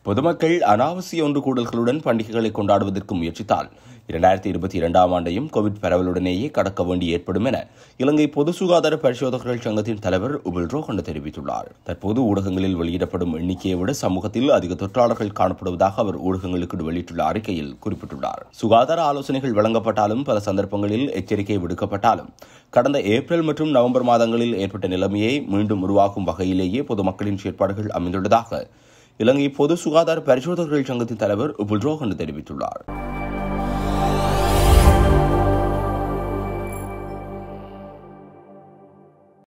பொதுமக்கள் அனாவசிய ஒன்று கூடல்களுடன் பண்டிகைகளை கொண்டாடுவதற்கு முயற்சித்தால் இரண்டாயிரத்தி இருபத்தி இரண்டாம் ஆண்டையும் கோவிட் பரவலுடனேயே கடக்க வேண்டி ஏற்படும் என இலங்கை பொது சுகாதார பரிசோதகர்கள் சங்கத்தின் தலைவர் உபில் ரோஹண்ட தெரிவித்துள்ளார் தற்போது ஊடகங்களில் வெளியிடப்படும் எண்ணிக்கையை விட சமூகத்தில் அதிக தொற்றாளர்கள் காணப்படுவதாக அவர் ஊடகங்களுக்கு வெளியிட்டுள்ள அறிக்கையில் குறிப்பிட்டுள்ளார் சுகாதார ஆலோசனைகள் வழங்கப்பட்டாலும் பல சந்தர்ப்பங்களில் எச்சரிக்கை விடுக்கப்பட்டாலும் கடந்த ஏப்ரல் மற்றும் நவம்பர் மாதங்களில் ஏற்பட்ட நிலைமையை மீண்டும் உருவாக்கும் வகையிலேயே பொதுமக்களின் செயற்பாடுகள் அமைந்துள்ளதாக இலங்கை பொது சுகாதார பரிசோதகர்கள் சங்கத்தின் தலைவர் உபுல் ரோஹன் தெரிவித்துள்ளார்